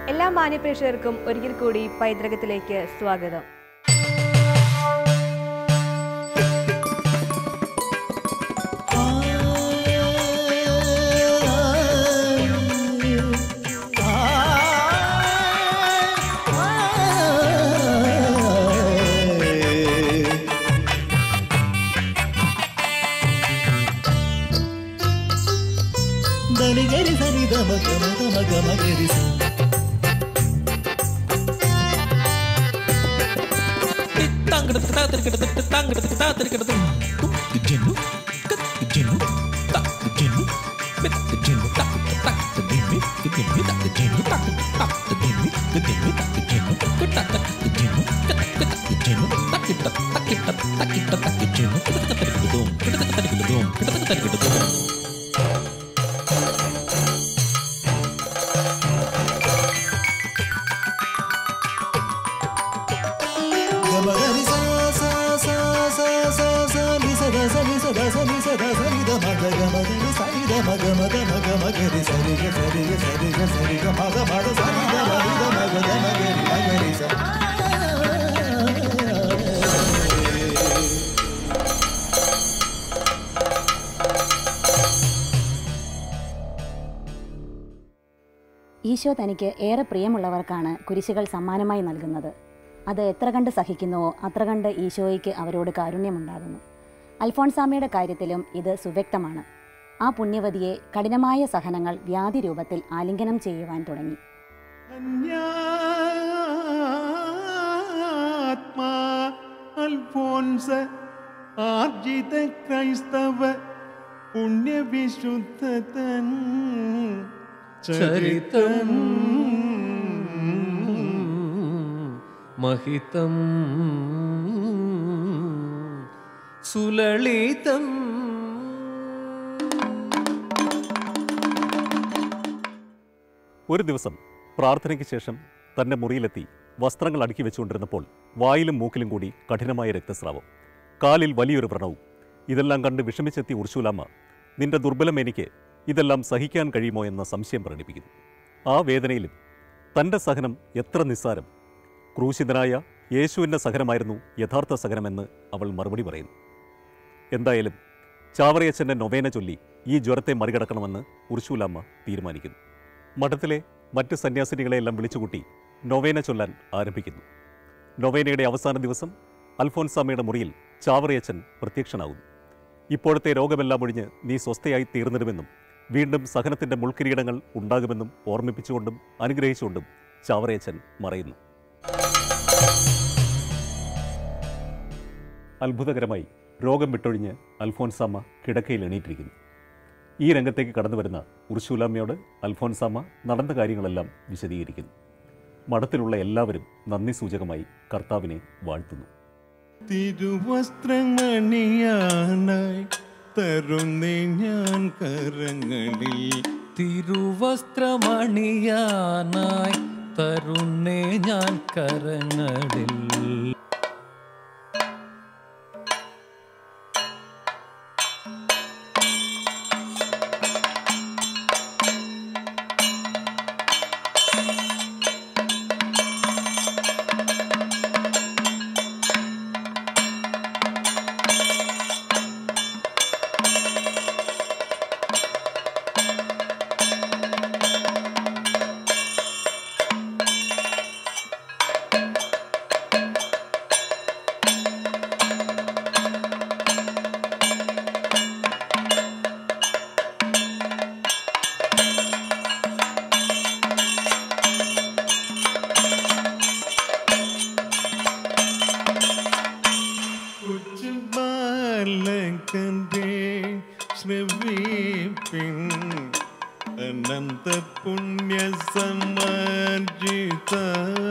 എല്ലാ മാന്യപ്രേക്ഷകർക്കും ഒരിക്കൽ കൂടി പൈതൃകത്തിലേക്ക് സ്വാഗതം ദലിഗരി സരി ഗമ ഗമ ഗമ ഗമ ഗരി സ ഗമ ഗരി സ സ സ സ സ സ നി സ ദ സ നി സ ദ സ നി സ ദ സ നി ദ മ ഗ ഗമ ഗരി സ നി ദ മ ഗ മ ഗ മ ഗ മ ഗരി സ രി ഗ സ രി ഗ സ രി ഗ സ രി ഗ മ ഗ മ ഗ സ നി ദ മ നി ദ മ ഗ ഗ മ ഗരി മ ഗരി സ ഈശോ തനിക്ക് ഏറെ പ്രിയമുള്ളവർക്കാണ് കുരിശുകൾ സമ്മാനമായി നൽകുന്നത് അത് എത്ര കണ്ട് സഹിക്കുന്നുവോ അത്ര കണ്ട് ഈശോയ്ക്ക് അവരോട് കാരുണ്യമുണ്ടാകുന്നു അൽഫോൺസാമയുടെ കാര്യത്തിലും ഇത് സുവ്യക്തമാണ് ആ പുണ്യവതിയെ കഠിനമായ സഹനങ്ങൾ വ്യാധി രൂപത്തിൽ ആലിംഗനം ചെയ്യുവാൻ തുടങ്ങി അന്യാത്മാ അൽഫോൻസ ആർജിത ക്രൈസ്തവ പുണ്യവിശുദ്ധതൻ ചരിതം മഹിതം സുലളിതം ഒരു ദിവസം പ്രാർത്ഥനയ്ക്ക് ശേഷം തന്റെ മുറിയിലെത്തി വസ്ത്രങ്ങൾ അടുക്കി വെച്ചുകൊണ്ടിരുന്നപ്പോൾ വായിലും മൂക്കിലും കൂടി കഠിനമായ രക്തസ്രാവം കാലിൽ വലിയൊരു വ്രണവും ഇതെല്ലാം കണ്ട് വിഷമിച്ചെത്തി ഉർശൂലാമ്മ നിന്റെ ദുർബലം എനിക്ക് ഇതെല്ലാം സഹിക്കാൻ കഴിയുമോ എന്ന സംശയം പ്രകടിപ്പിക്കുന്നു ആ വേദനയിലും തന്റെ സഹനം എത്ര നിസ്സാരം ക്രൂശിതനായ യേശുവിൻ്റെ സഹനമായിരുന്നു യഥാർത്ഥ സഹനമെന്ന് അവൾ മറുപടി പറയുന്നു എന്തായാലും ചാവറയച്ചൻ്റെ നൊവേന ചൊല്ലി ഈ ജ്വരത്തെ മറികടക്കണമെന്ന് ഉർശൂലാമ്മ തീരുമാനിക്കുന്നു മഠത്തിലെ മറ്റ് സന്യാസിനികളെയെല്ലാം വിളിച്ചുകൂട്ടി നൊവേന ചൊല്ലാൻ ആരംഭിക്കുന്നു നൊവേനയുടെ അവസാന ദിവസം അൽഫോൻസാമയുടെ മുറിയിൽ ചാവറയച്ചൻ പ്രത്യക്ഷനാകുന്നു ഇപ്പോഴത്തെ രോഗമെല്ലാം ഒഴിഞ്ഞ് നീ സ്വസ്ഥയായി തീർന്നിടുമെന്നും വീണ്ടും സഹനത്തിന്റെ മുൾക്കിരീടങ്ങൾ ഉണ്ടാകുമെന്നും ഓർമ്മിപ്പിച്ചുകൊണ്ടും അനുഗ്രഹിച്ചുകൊണ്ടും ചാവറയച്ചൻ മറയുന്നു അത്ഭുതകരമായി രോഗം വിട്ടൊഴിഞ്ഞ് അൽഫോൻസാമ്മ കിടക്കയിൽ എണീറ്റിരിക്കുന്നു ഈ രംഗത്തേക്ക് കടന്നു വരുന്ന ഉർശൂലാമ്മയോട് അൽഫോൻസാമ്മ നടന്ന കാര്യങ്ങളെല്ലാം വിശദീകരിക്കുന്നു മഠത്തിലുള്ള എല്ലാവരും നന്ദി സൂചകമായി കർത്താവിനെ വാഴ്ത്തുന്നു തിരുവസ്ത്രമണിയാനായി തരുന്നേ ഞാൻ കരങ്ങളിൽ തിരുവസ്ത്രമണിയാനായി തരുന്നേ ഞാൻ കരങ്ങളിൽ കൊച്ചു ബാലകന്റെ ശ്രവിപ്പിൻ അനന്ത പുണ്യ സമാർജിത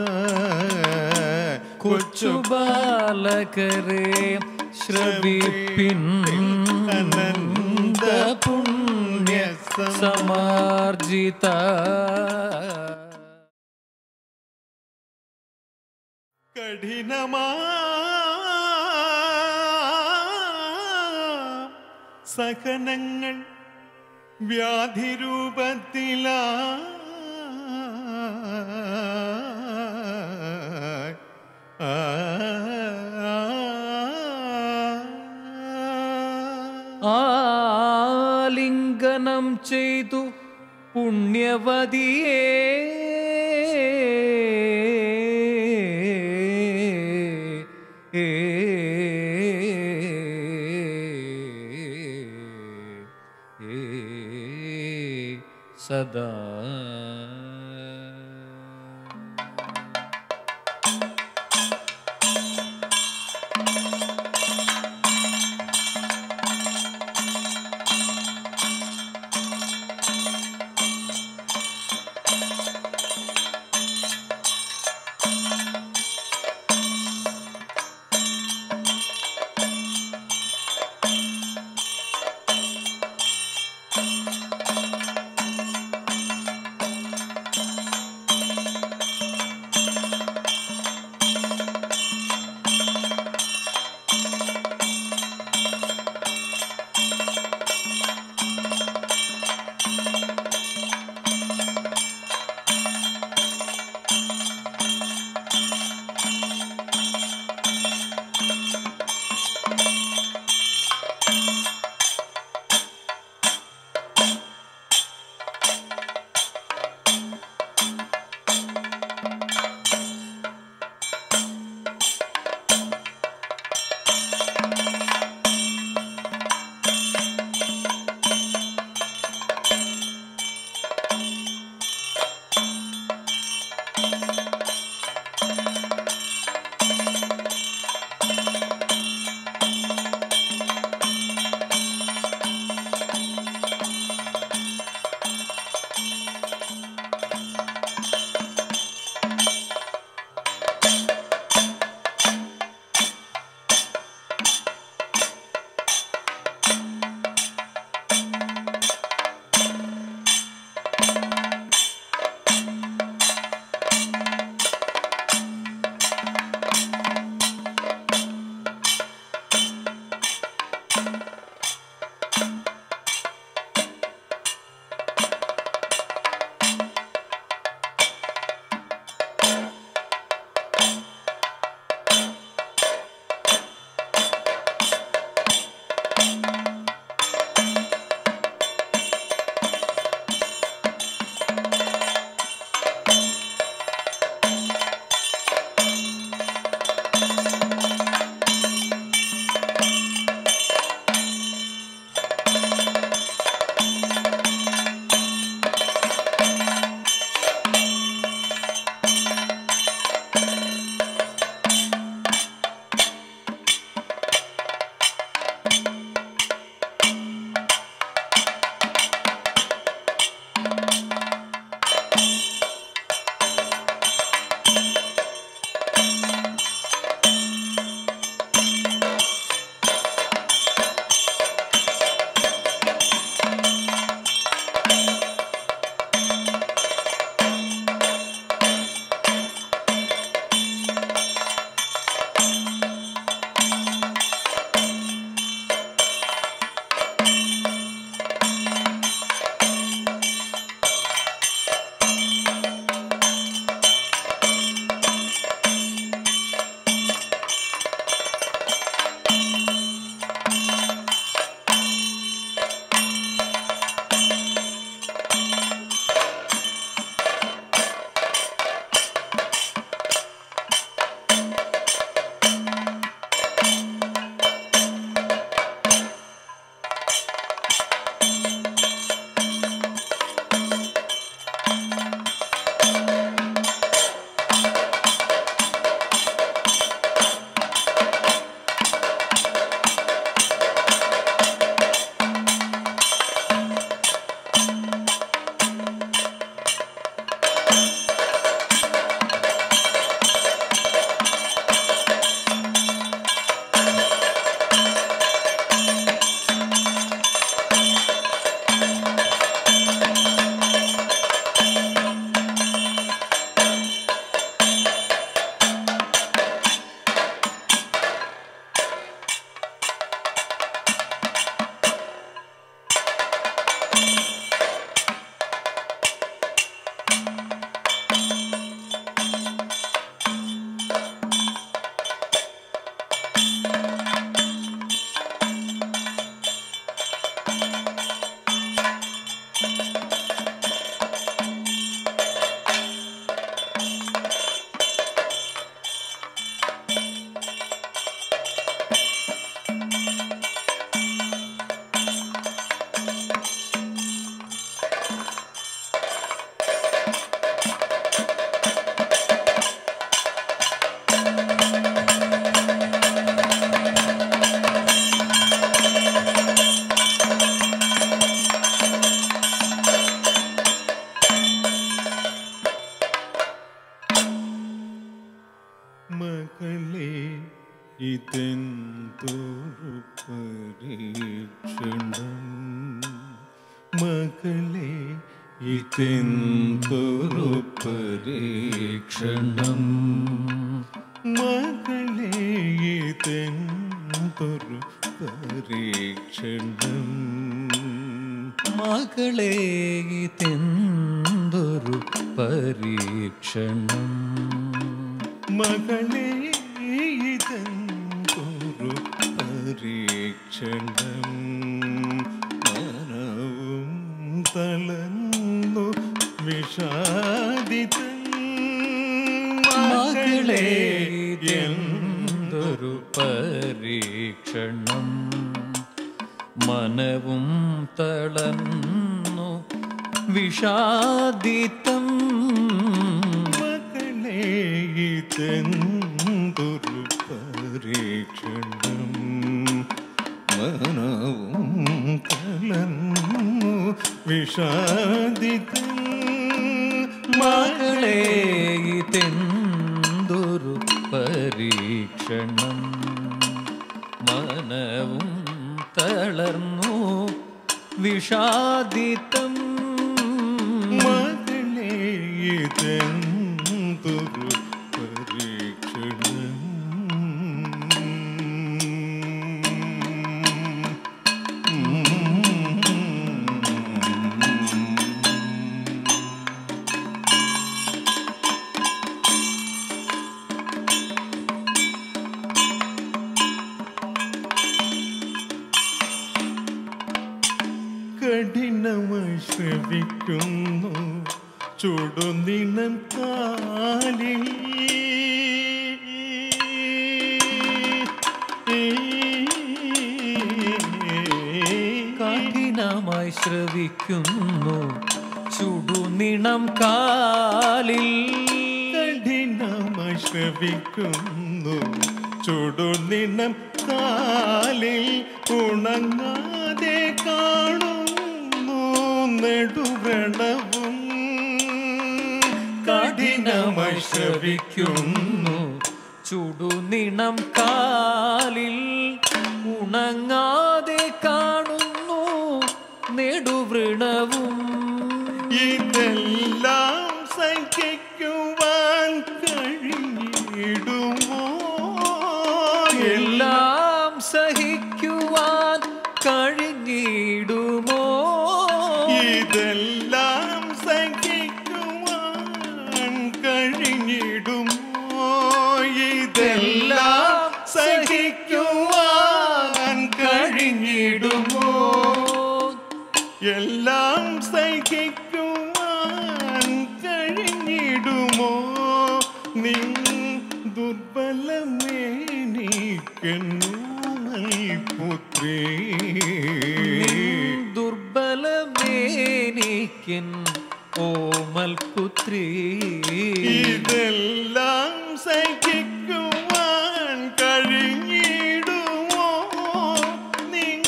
കൊച്ചു ബാലകരെ ശ്രവിപ്പിൻ അനന്ത പുണ്യ സമാർജിത കഠിനമാ സഹനങ്ങൾ വ്യാധിരൂപത്തിലാ ചെയ്തു പുണ്യവതിയേ സദാ ഇതെന്തൊരു പരീക്ഷണം മകളെ ഇതെന്തൊരു പരീക്ഷണം മകളെ ഇതെന്തൊരു പരീക്ഷണം മകളെ ഇതെന്തൊരു പരീക്ഷണം മകളെ ഇതെന്തൊരു പരീക്ഷണം മനവും തളർന്നു വിഷാദിതൻ മകളെ ഇതെന്തൊരു പരീക്ഷണം മനവും തളർന്നു വിഷാദിതം മകളെ ഇതെന്തൊരു പരീക്ഷണം മനവും കലന്നു വിഷാദിതൻ മകളെ ഇതെന്തൊരു പരീക്ഷണം മനവും തളർന്നു വിഷാദിതം മകളെ ഇതെന്തൊരു പരീക്ഷണം കഠിനമായി ശ്രവിക്കുന്നു ചുടുനിണം കാലിൽ കഠിനമായി ശ്രവിക്കുന്നു ചുടുനിണം കാലിൽ കഠിനമായി ശ്രവിക്കുന്നു ചുടുനിണം കാലിൽ ഉണങ്ങാതെ കാണുന്നു നെടുവ്രണവും കഠിനമായി ശ്രവിക്കുന്നു ചുടുനിണം കാലിൽ ഉണങ്ങാതെ കാണുന്നു നെടുവൃണവും ഇതെല്ലാം സഹിക്കുവാൻ കഴിഞ്ഞിടുമോ എല്ലാം സഹിക്കുവാൻ കഴിഞ്ഞിടുമോ ഇതെല്ലാം സഹിക്കുവാൻ കഴിഞ്ഞിടുമോ ഇതെല്ലാം സഹിക്കുവാൻ കഴിഞ്ഞിടുമോ എല്ലാം സഹിക്കുവാൻ കഴിഞ്ഞിടുമോ നിൻ ദുർബലമേനിക്കുന്നു പുത്രേ ദുർബലമേനിക്കൻ ഓമൽ പുത്രീ ഇതെല്ലാം സഹിക്കുവാൻ കഴിഞ്ഞിടുമോ നിൻ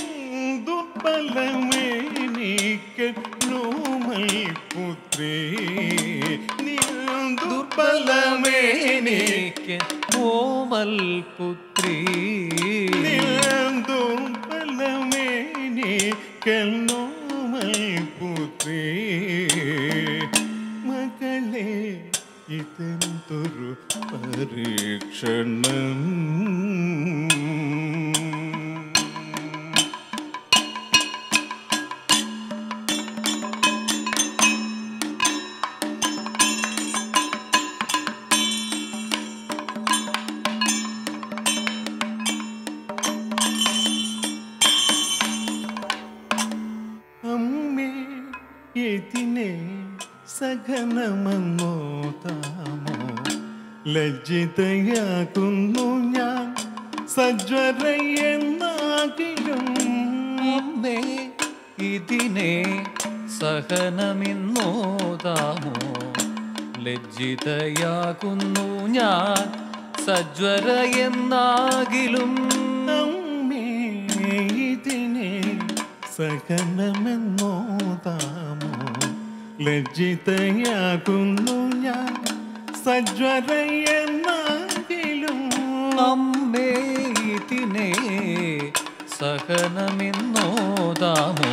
ദുർബലമേനിക്ക് നോമൽ പുത്രേ നിൻ ദുർബലമേനിക്ക് ദുർബലമേനിക്കൻ ഓമൽ പുത്രീ നിൻ ദുർബലമേനിക്ക് നോമൽ പുത്രേ മകളെ ഇതെന്തൊരു പരീക്ഷണം അമ്മേ ഇതിനെ സഹനമെന്നോ താമോ ലജ്ജിതയാകുന്നു ഞാൻ സജ്വരയെന്നാകിലും അമ്മേ ഇതിനെ സഹനമിന്നോതാമോ ലജ്ജിതയാകുന്നു ഞാൻ സജ്വര എന്നാകിലും അമ്മേ ഇതിനെ സഹനമെന്നോ താമോ ലജ്ജിതയാകുന്നു ഞാൻ സജ്വരയെന്നാകിലും അമ്മ അമ്മേ ഇതിനെ സഹനമെന്നോതാമോ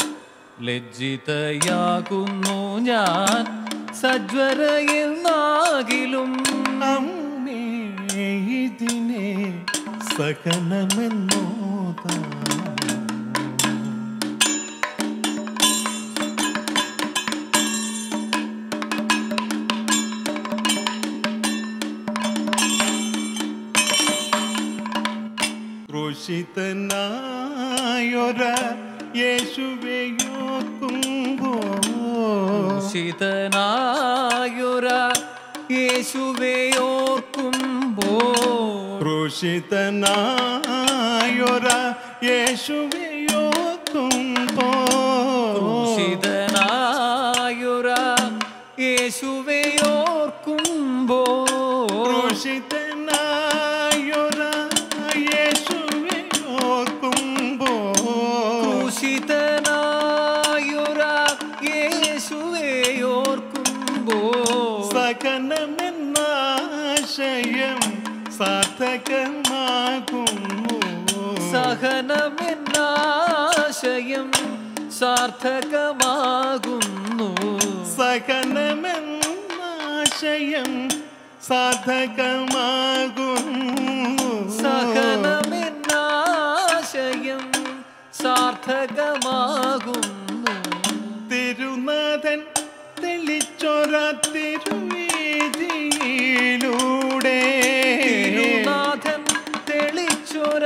ലജ്ജിതയാകുന്നു ഞാൻ സജ്വരയിൽ നാകിലും അമ്മേ ഇതിനെ സകലമെന്നോതാ ക്രൂശിതനായൊര യേശുവെയോക്കുമ്പോ ശിതനായൊര യേശുവേ ഓർക്കുമ്പോൾ ക്രൂശിതനായൊര യേശുവെയോക്കുമ്പോ ശിതനായൊര യേശുവേ ഓർക്കുമ്പോൾ ക്രൂശിതനായൊര യേശുവെയോക്കുമ്പോ ക്രൂശിതനായൊര യേശുവേ ഓർക്കുമ്പോൾ സകലമെന്നാശയം സാർത്ഥകമാകുന്നു സഹനമെന്നാശയം സാർത്ഥകമാകുന്നു സകലമെന്നാശയം സാധകമാകുന്നു സഹനമെന്നാശയം സാർത്ഥകമാകുന്നു തിരുനാഥൻ തെളിച്ചൊര തിരുവീതിയിലൂടെ തിരുനാഥൻ തെളിച്ചൊര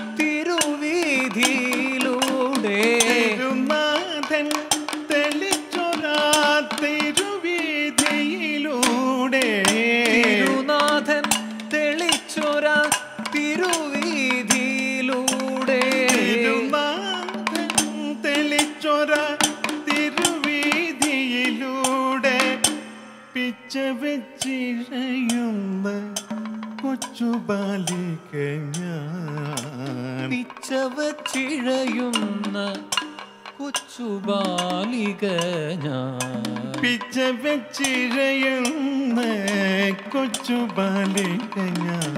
തിരുവീതിയിലൂടെ തിരുനാഥൻ തെളിച്ചൊര തിരുവീതിയിലൂടെ തിരുനാഥൻ തെളിച്ചൊര തിരുവീതിയിലൂടെ തിരുനാഥൻ തെളിച്ചൊര തിരുവീതിയിലൂടെ പിച്ച വെച്ചിഴയുന്ന കൊച്ചു ബാലിക ഞാൻ പിച്ചവച്ചിഴയുന്ന കൊച്ചു ബാലിക ഞാൻ പിച്ച വെച്ചിഴയുന്ന കൊച്ചു ബാലിക ഞാൻ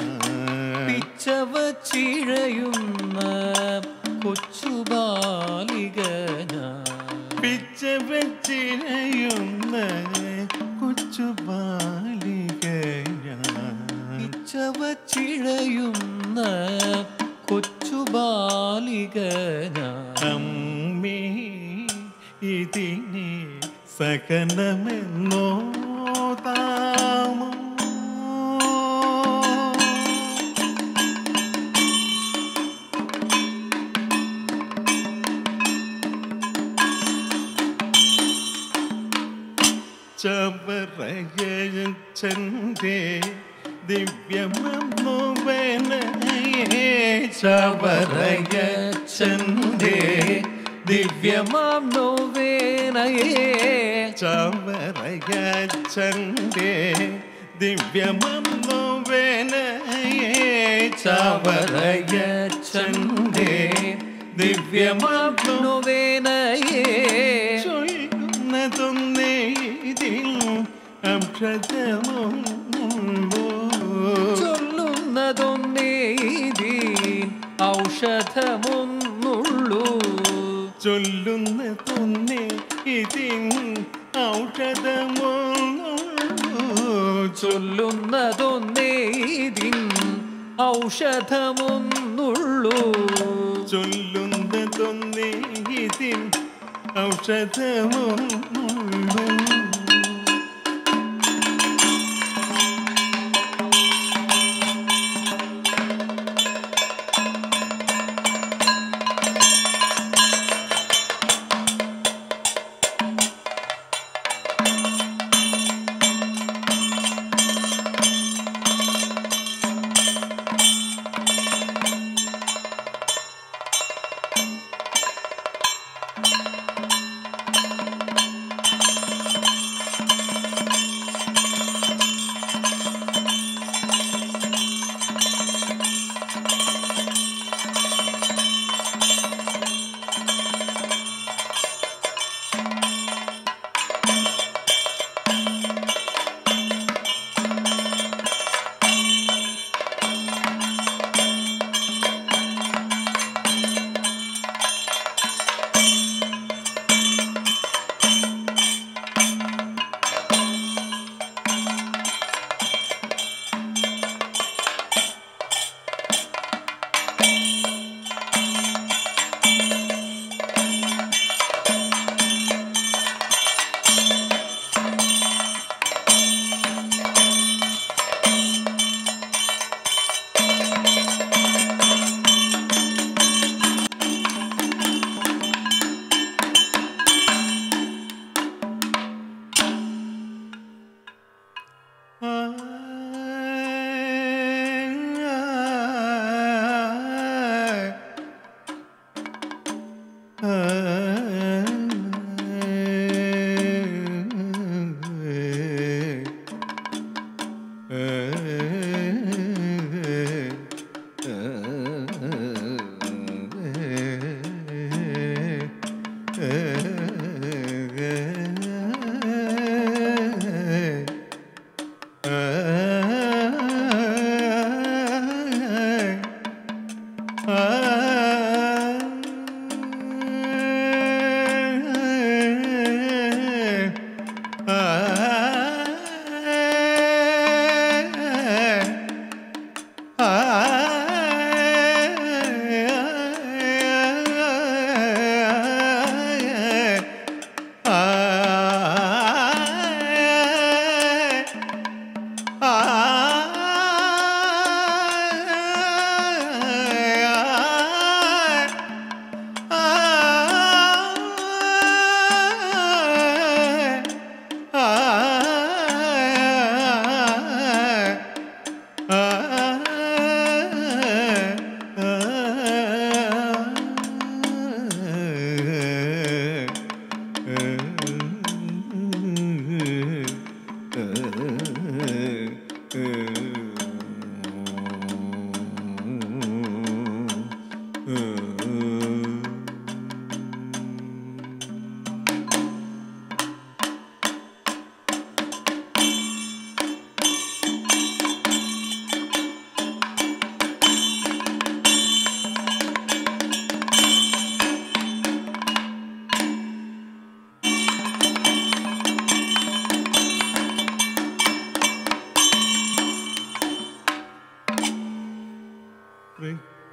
പിച്ചവച്ചിഴയുന്ന കൊച്ചു ബാലിക ഞാൻ പിച്ച വെച്ചിഴയുന്ന കൊച്ചു ബാലിക ഞാൻ പിച്ചവച്ചിഴയുന്ന കൊച്ചു ബാലിക ഞാൻ അമ്മേ ഇതിനെ സകലമെന്നോ താമോ ചവറയച്ചന്റെ ദിവ്യമന്നോവനയേ ചവറയച്ചന്റെ ദിവ്യമാം നോവേനയേ ചവറയച്ചന്റെ ദിവ്യമന്നോവനയേ ചവറയച്ചന്റെ ദിവ്യമന്നോ നോവേനയേ ചൊല്ലുന്നതൊന്നേ ഇതിൽ അക്ഷതമുണ്ടോ ചൊല്ലുന്നതൊന്നേ ഇതിൻ ഔഷധമൊന്നുള്ളൂ ചൊല്ലുന്നതൊന്നേ ഇതിൻ ഔഷധമുള്ളൂ ചൊല്ലുന്നതൊന്നേ ഇതിൻ ഔഷധമൊന്നുള്ളൂ ചൊല്ലുന്നതൊന്നേ ഇതിൻ ഔഷധമുള്ളൂ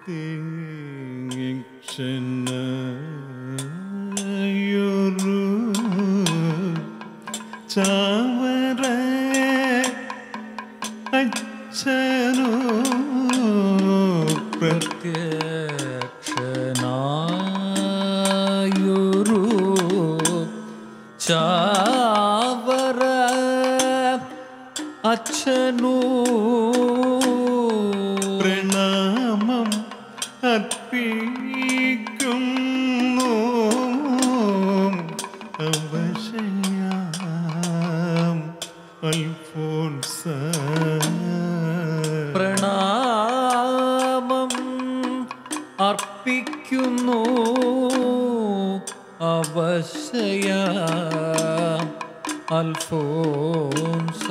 തീക്ഷണയൊരു ചാവറ അച്ഛനോ പ്രത്യക്ഷനായൊരു ചാവറ അച്ഛനു പ്രണാമം അർപ്പിക്കുന്നു അവശയാം അൽഫോൻസ പ്രണാമം അർപ്പിക്കുന്നു അവശയ അൽഫോൻസ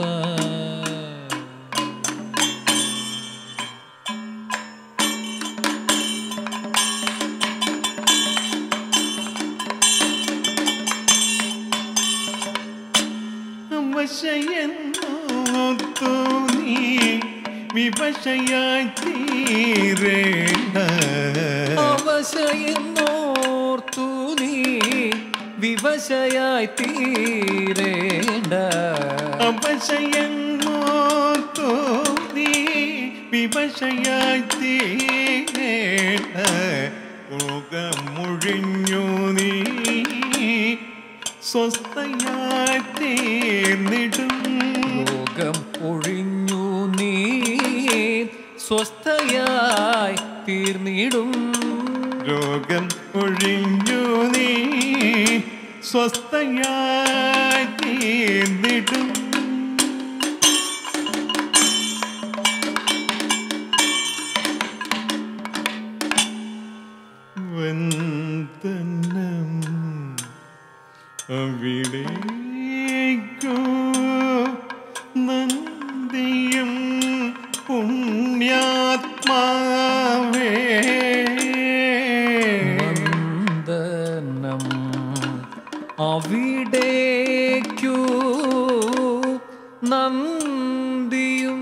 അവശയെന്നോർത്തു നീ വിവശയായി തീരേണ്ട അവശയെന്നോർത്തു നീ വിവശയായി തീരേണ്ട അവശയെന്നോർത്തു നീ വിവശയായി തീരേണ്ട മുഴിഞ്ഞു നീ സ്വസ്ഥയായി തീർന്നിടും രോഗം ഒഴിഞ്ഞു നീ സ്വസ്ഥയായി തീർന്നിടും രോഗം ഒഴിഞ്ഞു നീ സ്വസ്ഥയായി തീർന്നിടും വന്ദനം അവിടേക്കു നന്ദിയും പുണ്യാത്മാവേ വന്ദനം അവിടേക്കു നന്ദിയും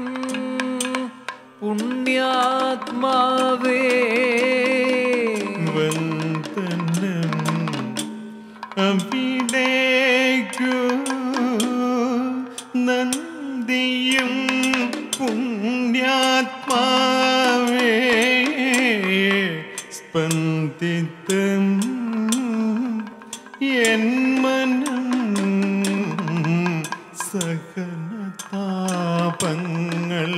പുണ്യാത്മാവേ വന്ദനം അവിടേക്കു നന്ദിയും പുണ്യാത്മാവേ സ്പന്ദിതം എൻ മനം സഹനതാപങ്ങൾ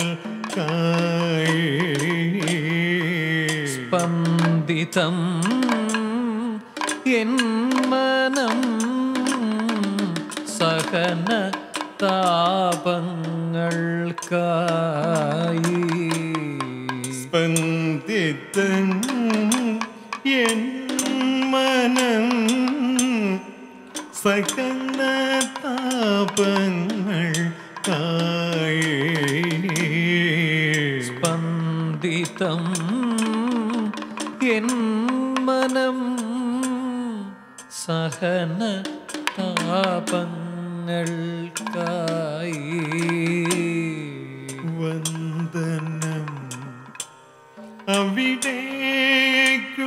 സ്പന്ദിതം എൻ മനം സഹന താപങ്ങൾക്കായി സ്പന്ദിതം എൻ മനം സകലതാപങ്ങൾ സ്പന്ദിതം എൻ മനം സഹന താപങ്ങൾക്കായി വന്ദനം അവിടേക്കു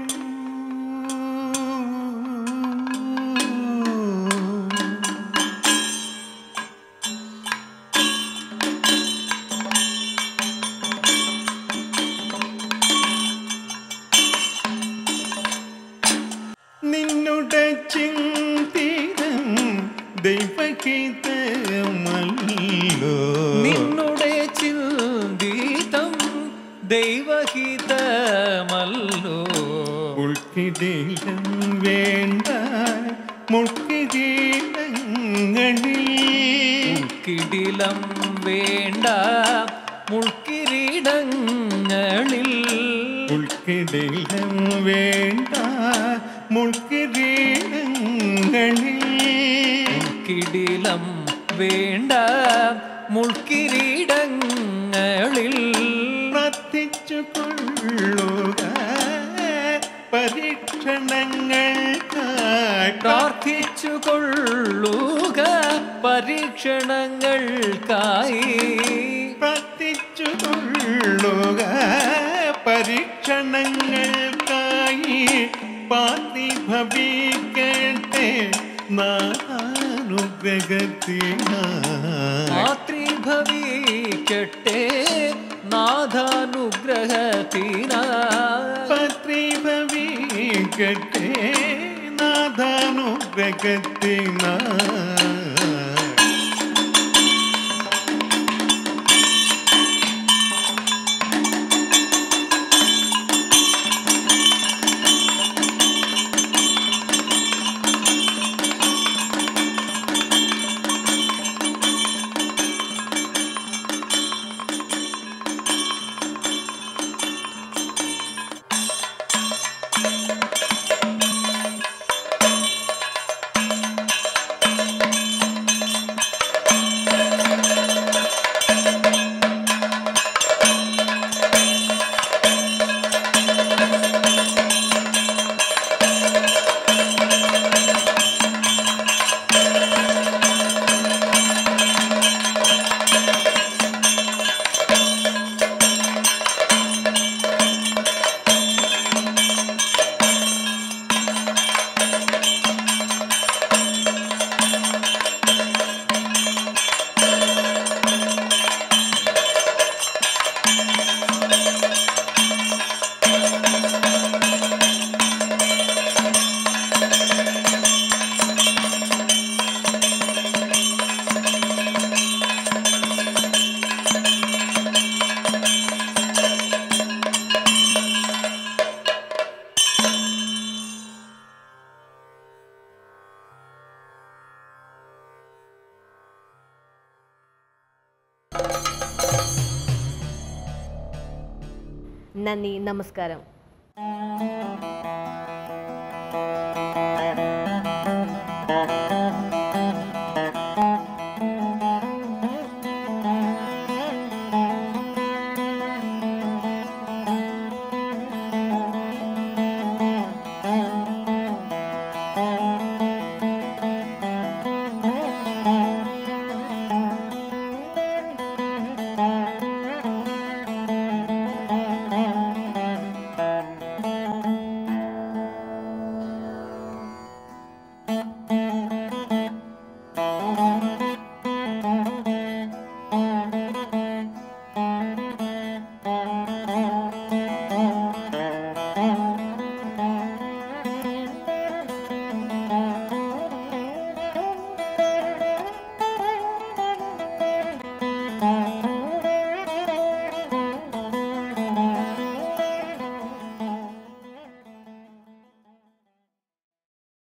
നിന്നുടെ ചിന്തിരം ദൈവഗീതമല്ലോ നിന്നുടെ ചിന്തിതം ദൈവഹിതമല്ലോ ഉൾക്കിടീലം വേണ്ട മുൾക്കിടീലങ്ങളിൽ കിടിലം വേണ്ട മുൾക്കിരീടങ്ങളിൽ ഉൾക്കിടീലം വേണ്ട മുൾക്കിടീലങ്ങളിൽ കിടിലം വേണ്ട മുൾക്കിരീടങ്ങളിൽ പ്രാർത്ഥിച്ചു കൊള്ളുക പരീക്ഷണങ്ങൾക്കായി പ്രാർത്ഥിച്ചു കൊള്ളുക പരീക്ഷണങ്ങൾക്കായി പ്രാർത്ഥിച്ചു കൊള്ളുക പരീക്ഷ ക്ഷണങ്ങൾക്കായി പാതി ഭവിക്കട്ടെ നാനുഗ്രഹത്തിനാ മാതൃഭവിക്കട്ടെ നാഥാനുഗ്രഹത്തിനാ പത്രി ഭവിക്കട്ടെ നാഥാനുഗ്രഹത്തിനാ നന്ദി നമസ്കാരം